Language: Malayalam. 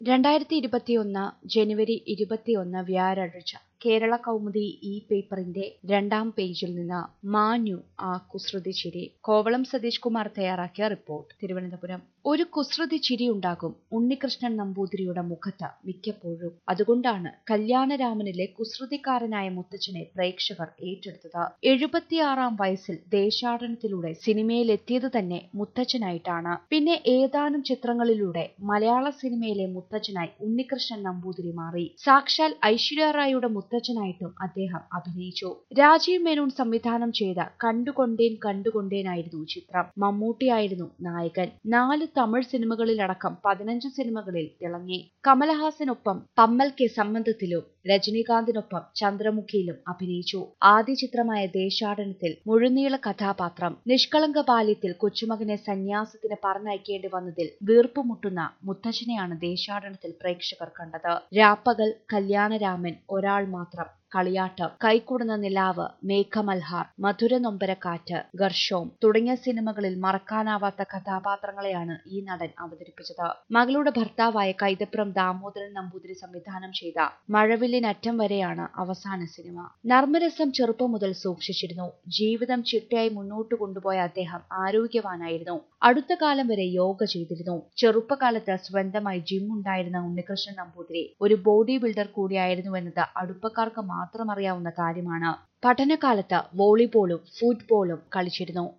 രണ്ടായിരത്തി ഇരുപത്തിയൊന്ന് ജനുവരി ഇരുപത്തിയൊന്ന് വ്യാഴാഴ്ച കേരള കൗമുദി ഈ പേപ്പറിന്റെ രണ്ടാം പേജിൽ നിന്ന് മാഞ്ഞു ആ കുസൃതി ചിരി കോവളം സതീഷ് കുമാർ തയ്യാറാക്കിയ റിപ്പോർട്ട് തിരുവനന്തപുരം ഒരു കുസൃതി ചിരിയുണ്ടാകും ഉണ്ണികൃഷ്ണൻ നമ്പൂതിരിയുടെ മുഖത്ത് മിക്കപ്പോഴും അതുകൊണ്ടാണ് കല്യാണരാമനിലെ കുസൃതിക്കാരനായ മുത്തച്ഛനെ പ്രേക്ഷകർ ഏറ്റെടുത്തത് എഴുപത്തിയാറാം വയസ്സിൽ ദേശാടനത്തിലൂടെ സിനിമയിലെത്തിയത് തന്നെ മുത്തച്ഛനായിട്ടാണ് പിന്നെ ഏതാനും ചിത്രങ്ങളിലൂടെ മലയാള സിനിമയിലെ മുത്തച്ഛനായി ഉണ്ണികൃഷ്ണൻ നമ്പൂതിരി മാറി സാക്ഷാൽ ഐശ്വര്യ റായിയുടെ മുത്തച്ഛനായിട്ടും അദ്ദേഹം അഭിനയിച്ചു രാജീവ് മേനോൻ സംവിധാനം ചെയ്ത കണ്ടുകൊണ്ടേൻ കണ്ടുകൊണ്ടേനായിരുന്നു ചിത്രം മമ്മൂട്ടിയായിരുന്നു നായകൻ നാല് തമിഴ് സിനിമകളിലടക്കം പതിനഞ്ച് സിനിമകളിൽ തിളങ്ങി കമലഹാസനൊപ്പം പമ്മൽ കെ സമ്മതത്തിലും രജനീകാന്തിനൊപ്പം ചന്ദ്രമുഖിയിലും അഭിനയിച്ചു ആദ്യ ചിത്രമായ ദേശാടനത്തിൽ മുഴുനീള കഥാപാത്രം നിഷ്കളങ്ക ബാല്യത്തിൽ കൊച്ചുമകനെ സന്യാസത്തിന് പറഞ്ഞയക്കേണ്ടി വന്നതിൽ വീർപ്പുമുട്ടുന്ന മുത്തച്ഛനെയാണ് ദേശാടനത്തിൽ പ്രേക്ഷകർ കണ്ടത് രാപ്പകൽ കല്യാണരാമൻ ഒരാൾ മാത്രം കളിയാട്ടം കൈക്കൂടുന്ന നിലാവ് മേഘമൽഹാർ മധുര നൊമ്പരക്കാറ്റ് ഗർഷോം തുടങ്ങിയ സിനിമകളിൽ മറക്കാനാവാത്ത കഥാപാത്രങ്ങളെയാണ് ഈ നടൻ അവതരിപ്പിച്ചത് മകളുടെ ഭർത്താവായ കൈതപ്രം ദാമോദരൻ നമ്പൂതിരി സംവിധാനം ചെയ്ത മഴവില്ലിനറ്റം വരെയാണ് അവസാന സിനിമ നർമ്മരസം ചെറുപ്പം മുതൽ സൂക്ഷിച്ചിരുന്നു ജീവിതം ചിട്ടയായി മുന്നോട്ട് കൊണ്ടുപോയ അദ്ദേഹം ആരോഗ്യവാനായിരുന്നു അടുത്ത കാലം വരെ യോഗ ചെയ്തിരുന്നു ചെറുപ്പകാലത്ത് സ്വന്തമായി ജിം ഉണ്ടായിരുന്ന ഉണ്ണികൃഷ്ണൻ നമ്പൂതിരി ഒരു ബോഡി ബിൽഡർ കൂടിയായിരുന്നുവെന്നത് അടുപ്പക്കാർക്ക് മാത്രം അറിയാവുന്ന കാര്യമാണ് പഠനകാലത്ത് വോളിബോളും ഫുട്ബോളും കളിച്ചിരുന്നു